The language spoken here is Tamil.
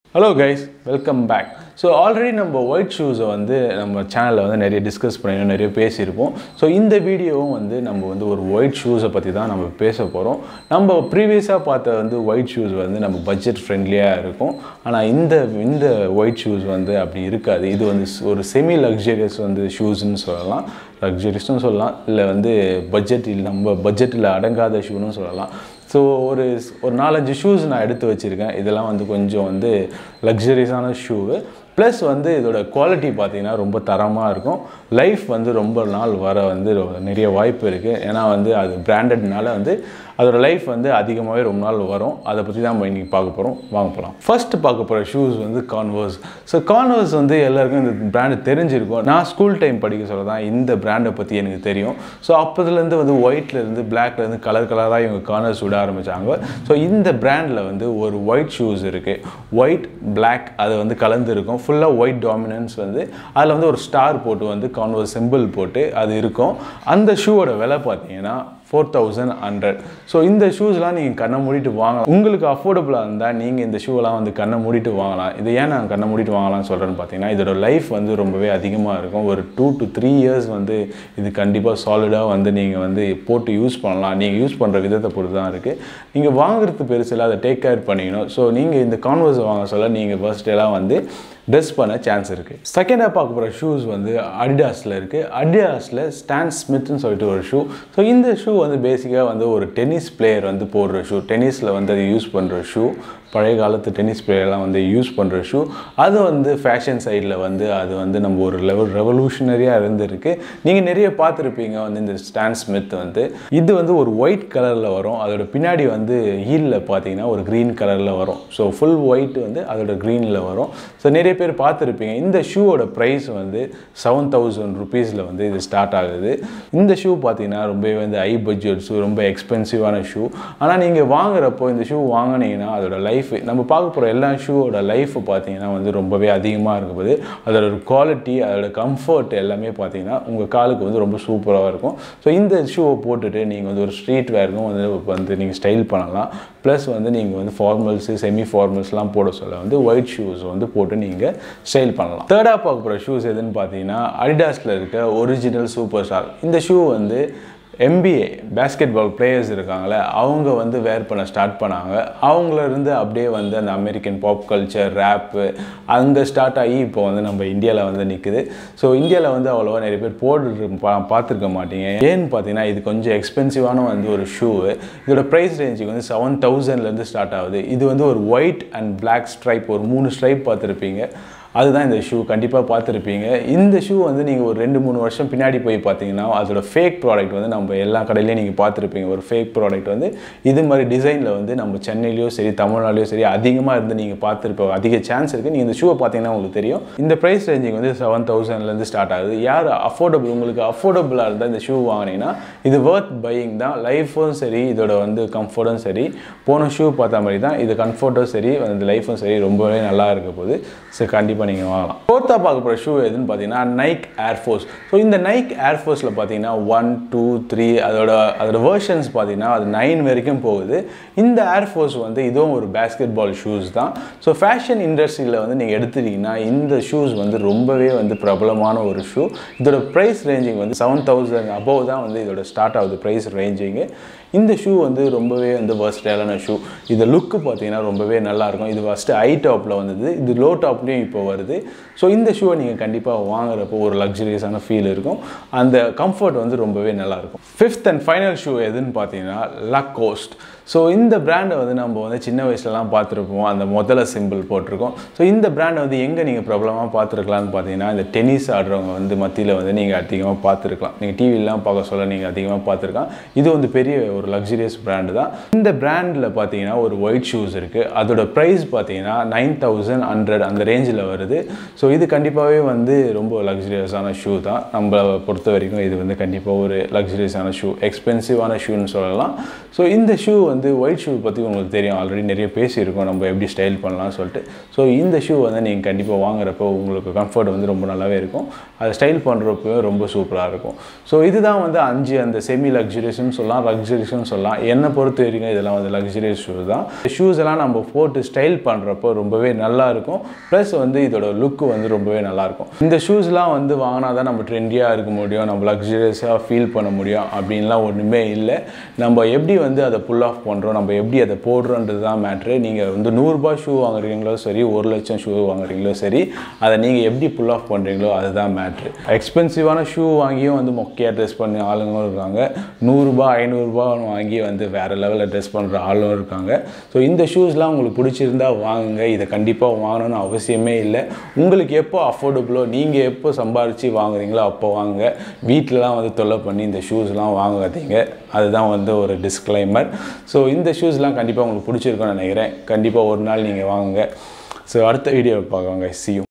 hello guys welcome back so already நம்ம ஒயிட் ஷூஸை வந்து நம்ம சேனலில் வந்து நிறைய டிஸ்கஸ் பண்ணியிருக்கோம் நிறைய பேசியிருப்போம் ஸோ இந்த வீடியோவும் வந்து நம்ம வந்து ஒரு ஒயிட் ஷூஸை பற்றி தான் நம்ம பேச போகிறோம் நம்ம ப்ரீவியஸாக பார்த்த வந்து ஒயிட் ஷூஸ் வந்து நம்ம பட்ஜெட் ஃப்ரெண்ட்லியாக இருக்கும் ஆனால் இந்த இந்த ஒயிட் ஷூஸ் வந்து அப்படி இருக்காது இது வந்து ஒரு செமி லக்ஸரியஸ் வந்து ஷூஸ்ன்னு சொல்லலாம் லக்ஸரியஸ்னு சொல்லலாம் இல்லை வந்து பட்ஜெட் நம்ம பட்ஜெட்டில் அடங்காத ஷூன்னு சொல்லலாம் ஸோ ஒரு ஒரு நாலஞ்சு ஷூஸ் நான் எடுத்து வச்சுருக்கேன் இதெல்லாம் வந்து கொஞ்சம் வந்து லக்ஸரியஸான ஷூவு ப்ளஸ் வந்து இதோட குவாலிட்டி பார்த்தீங்கன்னா ரொம்ப தரமாக இருக்கும் லைஃப் வந்து ரொம்ப நாள் வர வந்து நிறைய வாய்ப்பு இருக்குது ஏன்னா வந்து அது பிராண்டட்னால வந்து அதோட லைஃப் வந்து அதிகமாகவே ரொம்ப நாள் வரும் அதை பற்றி தான் நம்ம இன்றைக்கி பார்க்க போகிறோம் வாங்க போகலாம் ஃபர்ஸ்ட் பார்க்க போகிற ஷூஸ் வந்து கான்வர்ஸ் ஸோ கான்வர்ஸ் வந்து எல்லாருக்கும் இந்த பிராண்டு தெரிஞ்சிருக்கும் நான் ஸ்கூல் டைம் படிக்க சொல்ல தான் இந்த பிராண்டை பற்றி எனக்கு தெரியும் ஸோ அப்போதுலேருந்து வந்து ஒயிட்லேருந்து பிளாக்லேருந்து கலர் கலராக இவங்க கார்னர்ஸ் விட ஆரம்பித்தாங்க ஸோ இந்த பிராண்டில் வந்து ஒரு ஒயிட் ஷூஸ் இருக்குது ஒயிட் பிளாக் அது வந்து கலந்து இருக்கும் ஃபுல்லாக ஒயிட் டாமினன்ஸ் வந்து அதில் வந்து ஒரு ஸ்டார் போட்டு வந்து கான்வர்ஸ் சிம்பிள் போட்டு அது இருக்கும் அந்த ஷூவோட விலை பார்த்தீங்கன்னா ஃபோர் தௌசண்ட் ஹண்ட்ரட் ஸோ இந்த ஷூஸ்லாம் நீங்கள் கண்ணை மூடிட்டு வாங்கலாம் உங்களுக்கு அஃபோர்டபுளாக இருந்தால் நீங்கள் இந்த ஷூவெல்லாம் வந்து கண்ணை மூடிட்டு வாங்கலாம் இது ஏன் நான் கண்ணை மூடிட்டு வாங்கலாம்னு சொல்கிறேன்னு பார்த்தீங்கன்னா இதோட லைஃப் வந்து ரொம்பவே அதிகமாக இருக்கும் ஒரு டூ டு த்ரீ இயர்ஸ் வந்து இது கண்டிப்பாக சாலிடாக வந்து நீங்கள் வந்து போட்டு யூஸ் பண்ணலாம் நீங்கள் யூஸ் பண்ணுற விதத்தை பொறுத்து தான் இருக்குது நீங்கள் வாங்குறது பெருசில் அதை டேக் கேர் பண்ணிக்கணும் ஸோ நீங்கள் இந்த கான்வர்ஸ் வாங்க சொல்ல நீங்கள் ஃபர்ஸ்டெல்லாம் வந்து ட்ரெஸ் பண்ண சான்ஸ் இருக்குது செகண்டாக பார்க்க போகிற ஷூஸ் வந்து அடிடாஸில் இருக்குது அடிடாஸில் ஸ்டான் ஸ்மித்னு சொல்லிட்டு ஒரு ஷூ ஸோ இந்த ஷூ வந்து பேசிக்காக வந்து ஒரு டென்னிஸ் பிளேயர் வந்து போடுற ஷூ டென்னிஸில் வந்து அது யூஸ் பண்ணுற ஷூ பழைய காலத்து டென்னிஸ் பிளேயர்லாம் வந்து யூஸ் பண்ணுற ஷூ அது வந்து ஃபேஷன் சைடில் வந்து அது வந்து நம்ம ஒரு லெவல் ரெவல்யூஷனரியாக இருந்திருக்கு நீங்கள் நிறைய பார்த்துருப்பீங்க வந்து இந்த ஸ்டான் ஸ்மித் வந்து இது வந்து ஒரு ஒயிட் கலரில் வரும் அதோட பின்னாடி வந்து ஹீலில் பார்த்தீங்கன்னா ஒரு க்ரீன் கலரில் வரும் ஸோ ஃபுல் ஒயிட் வந்து அதோட க்ரீனில் வரும் ஸோ நிறைய பேர் பார்த்துருப்பீங்க இந்த ஷூவோட ப்ரைஸ் வந்து செவன் தௌசண்ட் ருபீஸில் வந்து இது ஸ்டார்ட் ஆகுது இந்த ஷூ பார்த்தீங்கன்னா ரொம்பவே வந்து ஹை பட்ஜெட் ஷூ ரொம்ப எக்ஸ்பென்சிவான ஷூ ஆனால் நீங்கள் வாங்குறப்போ இந்த ஷூ வாங்கினீங்கன்னா அதோட லைஃப் நம்ம பார்க்க போகிற எல்லா ஷூவோட லைஃப் பார்த்தீங்கன்னா வந்து ரொம்பவே அதிகமாக இருக்கும்போது அதோட குவாலிட்டி அதோட கம்ஃபர்ட் எல்லாமே பார்த்தீங்கன்னா உங்கள் காலுக்கு வந்து ரொம்ப சூப்பராக இருக்கும் ஸோ இந்த ஷூவை போட்டுட்டு நீங்கள் வந்து ஒரு ஸ்ட்ரீட் வேர்க்கும் வந்து வந்து நீங்கள் ஸ்டைல் பண்ணலாம் ப்ளஸ் வந்து நீங்கள் வந்து ஃபார்மல்ஸு செமி ஃபார்மல்ஸ்லாம் போட சொல்ல வந்து ஒயிட் ஷூஸ் வந்து போட்டு நீங்கள் ஸ்டைல் பண்ணலாம் தேர்டாக பார்க்க போகிற ஷூஸ் எதுன்னு பார்த்தீங்கன்னா அடிடாஸில் இருக்க ஒரிஜினல் சூப்பர் ஸ்டார் இந்த ஷூ வந்து எம்பிஏ பேஸ்கெட் பால் பிளேயர்ஸ் இருக்காங்களே அவங்க வந்து வேர் பண்ண ஸ்டார்ட் பண்ணாங்க அவங்களருந்து அப்படியே வந்து அந்த அமெரிக்கன் பாப் கல்ச்சர் ரேப்பு அங்கே ஸ்டார்ட் ஆகி இப்போ வந்து நம்ம இந்தியாவில் வந்து நிற்குது ஸோ இந்தியாவில் வந்து அவ்வளோவா நிறைய பேர் போட்டு பா பார்த்துருக்க மாட்டீங்க ஏன்னு பார்த்தீங்கன்னா இது கொஞ்சம் எக்ஸ்பென்சிவான வந்து ஒரு ஷூ இதோட ப்ரைஸ் ரேஞ்சுக்கு வந்து செவன் தௌசண்ட்லேருந்து ஸ்டார்ட் ஆகுது இது வந்து ஒரு ஒயிட் அண்ட் பிளாக் ஸ்ட்ரைப் ஒரு மூணு ஸ்ட்ரைப் பார்த்துருப்பீங்க அதுதான் இந்த ஷூ கண்டிப்பாக பார்த்துருப்பீங்க இந்த ஷூ வந்து நீங்கள் ஒரு ரெண்டு மூணு வருஷம் பின்னாடி போய் பார்த்தீங்கன்னா அதோட ஃபேக் ப்ராடக்ட் வந்து நம்ம எல்லா கடையிலையும் நீங்கள் பார்த்துருப்பீங்க ஒரு ஃபேக் ப்ராடக்ட் வந்து இது மாதிரி டிசைனில் வந்து நம்ம சென்னையிலையோ சரி தமிழ்நாட்டிலையோ சரி அதிகமாக இருந்து நீங்கள் பார்த்துருப்போம் அதிக சான்ஸ் இருக்குது நீங்கள் இந்த ஷூவை பார்த்தீங்கன்னா உங்களுக்கு தெரியும் இந்த ப்ரைஸ் ரேஞ்சிங் வந்து செவன் தௌசண்ட்லேருந்து ஸ்டார்ட் ஆகுது யார் அஃபோர்டபுள் உங்களுக்கு அஃபோர்டபுளாக இருந்தால் இந்த ஷூ வாங்கினீங்கன்னா இது ஒர்த் பையிங் தான் லைஃபும் சரி இதோட வந்து கம்ஃபர்ட்டும் சரி போன ஷூ பார்த்த மாதிரி தான் இது கம்ஃபர்ட்டும் சரி அந்த லைஃபும் சரி ரொம்பவே நல்லா இருக்க போது ஸோ கண்டிப்பாக கண்டிப்பாக நீங்கள் வாங்கலாம் ஃபோர்த்தாக பார்க்க போகிற ஷூ எதுன்னு பார்த்தீங்கன்னா நைக் ஏர்ஃபோர்ஸ் ஸோ இந்த நைக் ஏர்ஃபோர்ஸில் பார்த்தீங்கன்னா ஒன் டூ த்ரீ அதோட அதோட வேர்ஷன்ஸ் பார்த்தீங்கன்னா அது நைன் வரைக்கும் போகுது இந்த ஏர்ஃபோர்ஸ் வந்து இதுவும் ஒரு பேஸ்கெட் பால் ஷூஸ் தான் ஸோ ஃபேஷன் இண்டஸ்ட்ரியில் வந்து நீங்கள் எடுத்துட்டீங்கன்னா இந்த ஷூஸ் வந்து ரொம்பவே வந்து பிரபலமான ஒரு ஷூ இதோட ப்ரைஸ் ரேஞ்சிங் வந்து செவன் தௌசண்ட் அபவ் தான் வந்து இதோட ஸ்டார்ட் ஆகுது ப்ரைஸ் ரேஞ்சிங்கு இந்த ஷூ வந்து ரொம்பவே வந்து வர்ஸ்டைலான ஷூ இது லுக்கு பார்த்தீங்கன்னா ரொம்பவே நல்லாயிருக்கும் இது ஃபஸ்ட்டு ஹை டாப்பில் வந்தது இது லோ டாப்லேயும் இப்போ வருது ஸோ இந்த ஷூவை நீங்கள் கண்டிப்பாக வாங்குறப்போ ஒரு லக்ஸரியஸான ஃபீல் இருக்கும் அந்த கம்ஃபர்ட் வந்து ரொம்பவே நல்லாயிருக்கும் ஃபிஃப்த் அண்ட் ஃபைனல் ஷூ எதுன்னு பார்த்தீங்கன்னா லக் கோஸ்ட் ஸோ இந்த பிராண்டை வந்து நம்ம வந்து சின்ன வயசுலலாம் பார்த்துருப்போம் அந்த முதல்ல சிம்பிள் போட்டிருக்கோம் ஸோ இந்த பிராண்டை வந்து எங்கே நீங்கள் பிரபலமாக பார்த்துருக்கலாம்னு பார்த்தீங்கன்னா இந்த டென்னிஸ் ஆடுறவங்க வந்து மத்தியில் வந்து நீங்கள் அதிகமாக பார்த்துருக்கலாம் நீங்கள் டிவிலாம் பார்க்க சொல்ல நீங்கள் அதிகமாக பார்த்துருக்கலாம் இது வந்து பெரிய ஒரு லக்ஸரியஸ் பிராண்டு தான் இந்த பிராண்டில் பார்த்தீங்கன்னா ஒரு ஒயிட் ஷூஸ் இருக்குது அதோட ப்ரைஸ் பார்த்தீங்கன்னா நைன் தௌசண்ட் ஹண்ட்ரட் அந்த ரேஞ்சில் வருது ஸோ இது கண்டிப்பாகவே வந்து ரொம்ப லக்ஸரியஸான ஷூ தான் நம்மளை பொறுத்த வரைக்கும் இது வந்து கண்டிப்பாக ஒரு லக்ஸரியஸான ஷூ எக்ஸ்பென்சிவான ஷூன்னு சொல்லலாம் ஸோ இந்த ஷூ வந்து வந்து ஒயிட் ஷூ பற்றி உங்களுக்கு தெரியும் ஆல்ரெடி நிறைய பேசியிருக்கோம் நம்ம எப்படி ஸ்டைல் பண்ணலாம்னு சொல்லிட்டு ஸோ இந்த ஷூ வந்து நீங்கள் கண்டிப்பாக வாங்குறப்போ உங்களுக்கு கம்ஃபர்ட் வந்து ரொம்ப நல்லாவே இருக்கும் அதை ஸ்டைல் பண்ணுறப்போ ரொம்ப சூப்பராக இருக்கும் ஸோ இதுதான் வந்து அஞ்சு அந்த செமி லக்ஸுரியஸ்னு சொல்லலாம் லக்ஸுரியஸ்னு சொல்லலாம் என்னை பொறுத்த வரைக்கும் இதெல்லாம் வந்து லக்ஸுரியஸ் ஷூ தான் ஷூஸ் எல்லாம் நம்ம போட்டு ஸ்டைல் பண்ணுறப்போ ரொம்பவே நல்லா இருக்கும் ப்ளஸ் வந்து இதோட லுக்கு வந்து ரொம்பவே நல்லாயிருக்கும் இந்த ஷூஸ்லாம் வந்து வாங்கினா தான் நம்ம ட்ரெண்டியாக இருக்க முடியும் நம்ம லக்ஸுரியஸாக ஃபீல் பண்ண முடியும் அப்படின்லாம் ஒன்றுமே இல்லை நம்ம எப்படி வந்து அதை புல் ஆஃப் பண்ணுறோம் நம்ம எப்படி அதை போடுறோன்றது தான் மேட்ரு நீங்கள் வந்து நூறுரூபா ஷூ வாங்குறீங்களோ சரி ஒரு லட்சம் ஷூ வாங்குறீங்களோ சரி அதை நீங்கள் எப்படி புல் ஆஃப் பண்ணுறீங்களோ அதுதான் மேட்ரு எக்ஸ்பென்சிவான ஷூ வாங்கியும் வந்து மொக்கையாக ட்ரெஸ் பண்ணி ஆளுங்களும் இருக்காங்க நூறுரூபா ஐநூறுரூபா வாங்கி வந்து வேறு லெவலில் ட்ரெஸ் பண்ணுற ஆளும் இருக்காங்க ஸோ இந்த ஷூஸ்லாம் உங்களுக்கு பிடிச்சிருந்தா வாங்குங்க இதை கண்டிப்பாக வாங்கணும்னு அவசியமே இல்லை உங்களுக்கு எப்போ அஃபோர்டபுளோ நீங்கள் எப்போ சம்பாரித்து வாங்குறீங்களோ அப்போ வாங்குங்க வீட்டிலலாம் வந்து தொல்லை பண்ணி இந்த ஷூஸ்லாம் வாங்காதீங்க அதுதான் வந்து ஒரு டிஸ்க்ளைமர் ஸோ இந்த ஷூஸ்லாம் கண்டிப்பாக உங்களுக்கு பிடிச்சிருக்கும்னு நினைக்கிறேன் கண்டிப்பாக ஒரு நாள் நீங்கள் வாங்குங்க ஸோ அடுத்த வீடியோ பார்க்குவாங்க சியும்